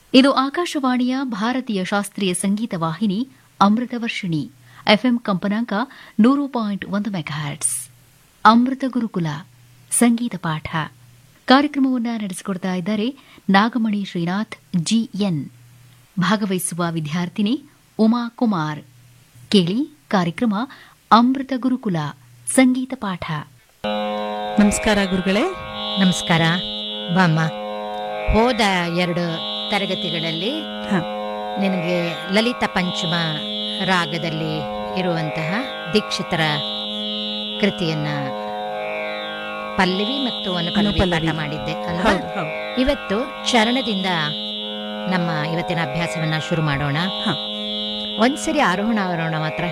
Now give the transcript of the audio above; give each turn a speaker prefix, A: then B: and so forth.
A: ಇದು ಆಕಾಶವಾಣಿಯ ಭಾರತೀಯ ಶಾಸ್ತ್ರೀಯ ಸಂಗೀತ ವಾಹಿನಿ ಅಮೃತ ವರ್ಷಿಣಿ ಎಫ್ಎಂ ಕಂಪನಾಂಕ ನೂರು ಪಾಯಿಂಟ್ ಒಂದು ಮೆಗಾಹರ್ಟ್ಸ್ ಅಮೃತ ಗುರುಕುಲ ಸಂಗೀತ ಪಾಠ ಕಾರ್ಯಕ್ರಮವನ್ನು ನಡೆಸಿಕೊಡ್ತಾ ಇದ್ದಾರೆ ನಾಗಮಣಿ ಶ್ರೀನಾಥ್ ಜಿಎನ್ ಭಾಗವಹಿಸುವ ವಿದ್ಯಾರ್ಥಿನಿ ಉಮಾ ಕುಮಾರ್ ಕೇಳಿ ಕಾರ್ಯಕ್ರಮ ಅಮೃತ ಗುರುಕುಲ ಸಂಗೀತ ಪಾಠ
B: ನಮಸ್ಕಾರ ಗುರುಗಳೇ
C: ನಮಸ್ಕಾರ ಬಾಮ್ಮ ಹೋದ ಎರಡು ತರಗತಿಗಳಲ್ಲಿ
B: ಹ.
C: ನಿನಗೆ ಲಲಿತ ಪಂಚಮ ರಾಗದಲ್ಲಿ ಇರುವಂತಹ ದೀಕ್ಷಿತರ ಕೃತಿಯನ್ನ ಪಲ್ಲವಿ ಮತ್ತು ಅನುಪಲ್ಲವಿ
B: ಅನುಪಲ್ಲವಿ.
C: ಪಾಠ ಮಾಡಿದ್ದೆ ಅಲ್ವಾ
B: ಹೌದು ಹೌದು
C: ಇವತ್ತು ಚರಣದಿಂದ ನಮ್ಮ ಇವತ್ತಿನ ಅಭ್ಯಾಸವನ್ನ ಶುರು ಮಾಡೋಣ
B: ಹ.
C: ಒಂದ್ಸರಿ ಆರೋಹಣ ಅವರೋಹಣ ಮಾತ್ರ